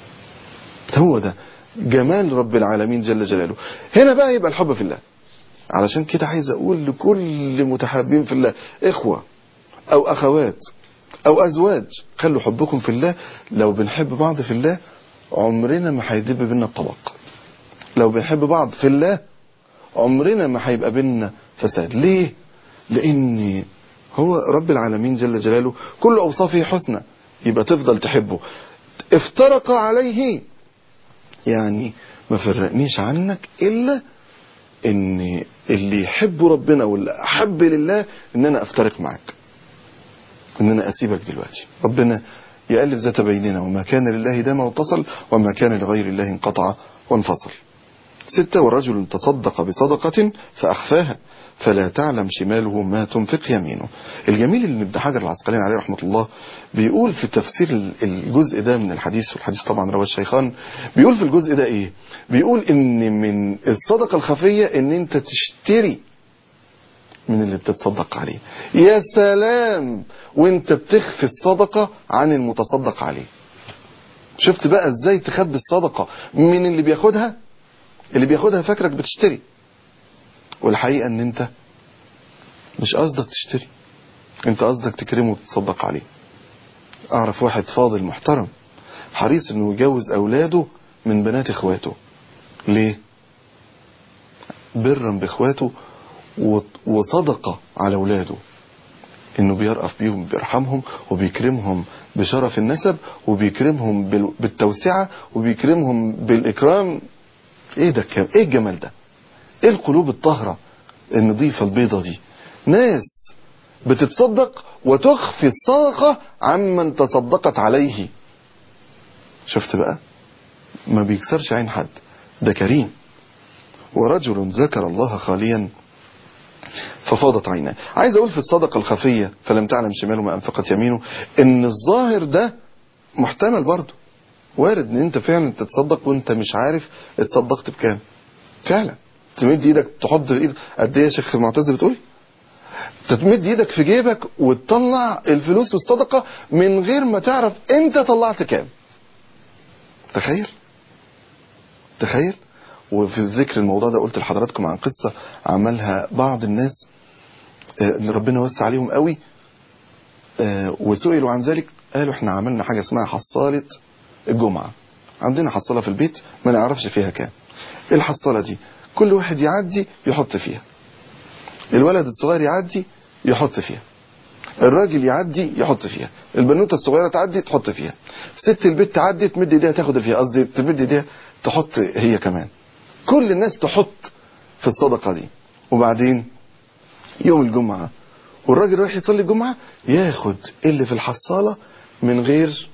هو ده جمال رب العالمين جل جلاله هنا بقى يبقى الحب في الله علشان كده عايز اقول لكل متحابين في الله اخوة او اخوات او ازواج خلوا حبكم في الله لو بنحب بعض في الله عمرنا ما هيدب بينا الطبق لو بنحب بعض في الله عمرنا ما هيبقى بينا فساد ليه لان هو رب العالمين جل جلاله كل اوصافه حسنى يبقى تفضل تحبه افترق عليه يعني ما فرقنيش عنك الا ان اللي يحب ربنا واللي احب لله ان انا افترق معاك ان انا اسيبك دلوقتي ربنا يألف ذات بيننا وما كان لله دام واتصل وما كان لغير الله انقطع وانفصل ستة ورجل تصدق بصدقة فأخفاها فلا تعلم شماله ما تنفق يمينه الجميل اللي ابن حجر العسقلاني عليه رحمة الله بيقول في تفسير الجزء ده من الحديث والحديث طبعا رواه الشيخان بيقول في الجزء ده ايه بيقول ان من الصدقة الخفية ان انت تشتري من اللي بتتصدق عليه يا سلام وانت بتخفي الصدقة عن المتصدق عليه شفت بقى ازاي تخبي الصدقة من اللي بياخدها اللي بياخدها فاكرك بتشتري والحقيقة ان انت مش قصدك تشتري انت قصدك تكرمه وتتصدق عليه اعرف واحد فاضل محترم حريص انه يجوز اولاده من بنات اخواته ليه برا باخواته وصدقة على اولاده انه بيرأف بيهم بيرحمهم وبيكرمهم بشرف النسب وبيكرمهم بالتوسعة وبيكرمهم بالاكرام ايه ده الكلام ايه الجمال ده ايه القلوب الطاهرة النظيفة البيضة دي ناس بتتصدق وتخفي الصدقة عمن تصدقت عليه شفت بقى ما بيكسرش عين حد ده كريم ورجل ذكر الله خاليا ففاضت عيناه عايز اقول في الصدقة الخفية فلم تعلم شماله ما انفقت يمينه ان الظاهر ده محتمل برضه وارد ان انت فعلا تتصدق وانت مش عارف اتصدقت بكام فعلا تمد ايدك تحط في ايدك قد ايه يا شيخ معتز بتقول تمد ايدك في جيبك وتطلع الفلوس والصدقة من غير ما تعرف انت طلعت كام تخيل تخيل وفي ذكر الموضوع ده قلت لحضراتكم عن قصة عملها بعض الناس آه، اللي ربنا وسع عليهم قوي آه، وسئلوا عن ذلك قالوا احنا عملنا حاجة اسمها حصالة الجمعة عندنا حصالة في البيت ما نعرفش فيها كام الحصالة دي كل واحد يعدي يحط فيها الولد الصغير يعدي يحط فيها الراجل يعدي يحط فيها البنوته الصغيره تعدي تحط فيها ست البيت تعدي تمد ايديها تاخد اللي فيها قصدي تمد ايديها تحط هي كمان كل الناس تحط في الصدقه دي وبعدين يوم الجمعه والراجل رايح يصلي الجمعه ياخد اللي في الحصاله من غير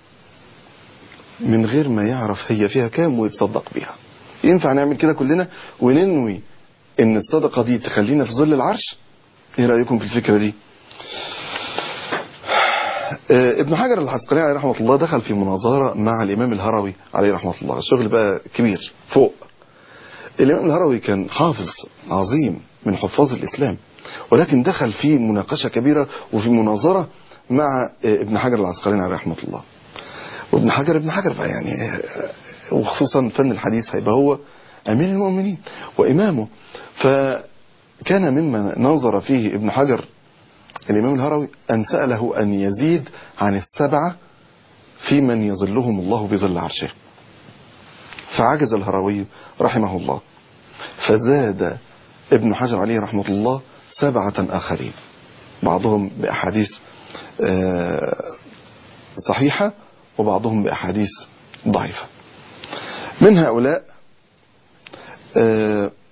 من غير ما يعرف هي فيها كام ويتصدق بيها ينفع نعمل كده كلنا وننوي ان الصدقه دي تخلينا في ظل العرش ايه رايكم في الفكره دي آه، ابن حجر العسقلاني عليه رحمه الله دخل في مناظره مع الامام الهروي عليه رحمه الله الشغل بقى كبير فوق الامام الهروي كان حافظ عظيم من حفاظ الاسلام ولكن دخل في مناقشه كبيره وفي مناظره مع آه، ابن حجر العسقلاني عليه رحمه الله وابن حجر ابن حجر بقى يعني آه، وخصوصا فن الحديث هيبقى هو امير المؤمنين وامامه فكان مما نظر فيه ابن حجر الإمام الهروي أن سأله أن يزيد عن السبعة في من يظلهم الله بظل عرشه فعجز الهروي رحمه الله فزاد ابن حجر عليه رحمة الله سبعة آخرين بعضهم بأحاديث آه، صحيحة وبعضهم بأحاديث ضعيفة من هؤلاء آه،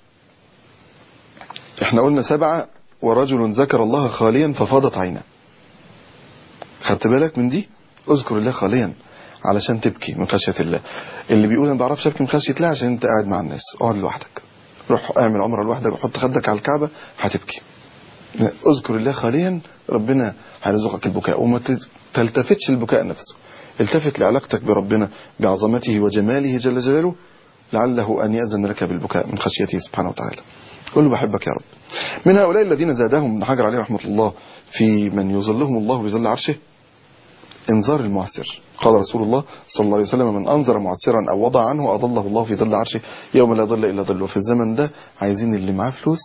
احنا قلنا سبعة ورجل ذكر الله خاليا ففاضت عينه خدت بالك من دي اذكر الله خاليا علشان تبكي من خشية الله اللي بيقول انا ما بعرفش ابكي من خشية الله عشان انت قاعد مع الناس اقعد لوحدك روح اعمل عمره لوحدك وحط خدك على الكعبة هتبكي اذكر الله خاليا ربنا هيرزقك البكاء وما تلتفتش البكاء نفسه التفت لعلاقتك بربنا بعظمته وجماله جل جلاله لعله أن يأذن لك بالبكاء من خشيته سبحانه وتعالى قل له بحبك يا رب من هؤلاء الذين زادهم ابن حجر عليه رحمة الله في من يظلهم الله بظل عرشه انذار المعسر قال رسول الله صلى الله عليه وسلم من أنذر معسرا أو وضع عنه أضله الله في ظل عرشه يوم لا ظل إلا ظله في الزمن ده عايزين اللي معاه فلوس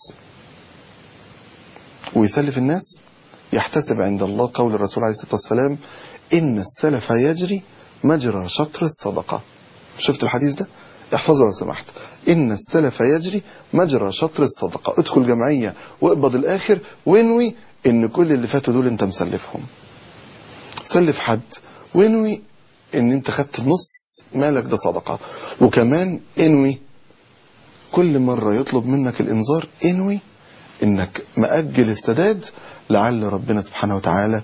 ويسلف الناس يحتسب عند الله قول الرسول عليه الصلاة والسلام إن السلف يجري مجرى شطر الصدقة شفت الحديث ده احفظه لو سمحت إن السلف يجري مجرى شطر الصدقة ادخل جمعية واقبض الآخر وانوي إن كل اللي فاتوا دول أنت مسلفهم سلف حد وانوي إن أنت خدت نص مالك ده صدقة وكمان انوي كل مرة يطلب منك الإنذار انوي إنك مأجل السداد لعل ربنا سبحانه وتعالى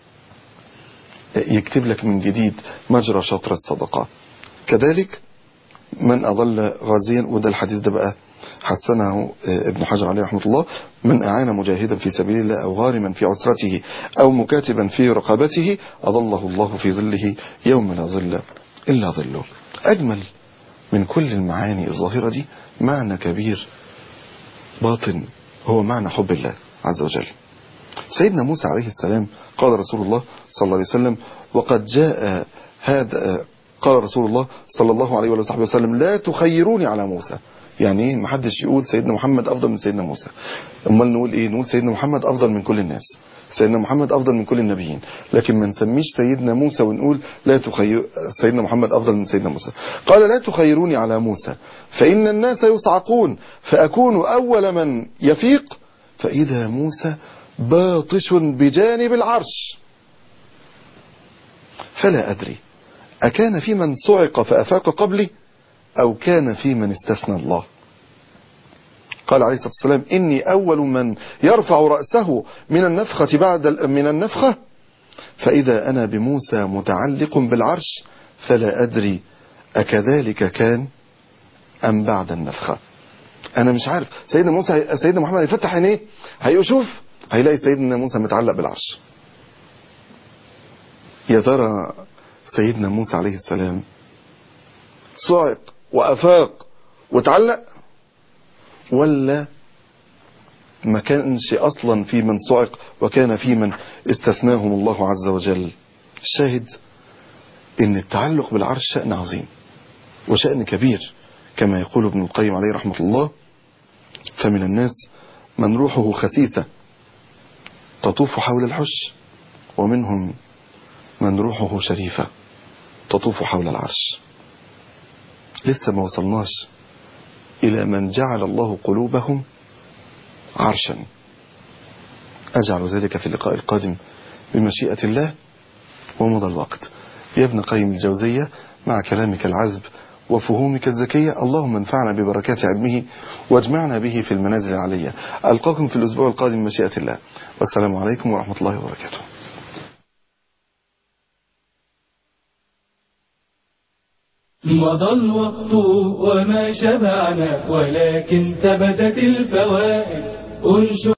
يكتب لك من جديد مجرى شطر الصدقة كذلك من أضل غازيا وده الحديث ده بقى حسنه ابن حجر عليه رحمة الله من أعان مجاهدا في سبيل الله أو غارما في عسرته أو مكاتبا في رقبته أضله الله في ظله يوم لا ظل إلا ظله أجمل من كل المعاني الظاهرة دي معنى كبير باطن هو معنى حب الله عز وجل سيدنا موسى عليه السلام قال رسول الله صلى الله عليه وسلم وقد جاء هذا قال رسول الله صلى الله عليه وصحبه وسلم لا تخيروني على موسى يعني ايه محدش يقول سيدنا محمد افضل من سيدنا موسى امال نقول ايه نقول سيدنا محمد افضل من كل الناس سيدنا محمد افضل من كل النبيين لكن ما نسميش سيدنا موسى ونقول لا تخير سيدنا محمد افضل من سيدنا موسى قال لا تخيروني على موسى فان الناس يصعقون فاكون اول من يفيق فاذا موسى باطش بجانب العرش فلا ادري أكان في من صعق فأفاق قبلي أو كان في من استثنى الله قال عليه الصلاة والسلام إني أول من يرفع رأسه من النفخة بعد من النفخة فإذا أنا بموسى متعلق بالعرش فلا أدري أكذلك كان أم بعد النفخة انا مش عارف سيدنا موسى سيدنا محمد هيفتح عينيه هيشوف هيلاقي سيدنا موسى متعلق بالعرش يا ترى سيدنا موسى عليه السلام صعق وافاق وتعلق ولا ما كانش اصلا في من صعق وكان في من استثناهم الله عز وجل الشاهد ان التعلق بالعرش شأن عظيم وشأن كبير كما يقول ابن القيم عليه رحمة الله فمن الناس من روحه خسيسة تطوف حول الحش ومنهم من روحه شريفة تطوف حول العرش لسه ما وصلناش إلى من جعل الله قلوبهم عرشا أجعل ذلك في اللقاء القادم بمشيئة الله ومضى الوقت يا ابن قيم الجوزية مع كلامك العذب وفهومك الذكية اللهم انفعنا ببركات علمه واجمعنا به في المنازل العلية ألقاكم في الأسبوع القادم مشيئة الله والسلام عليكم ورحمة الله وبركاته مضى الوقت وما شبعنا ولكن ثبتت الفوائد انشر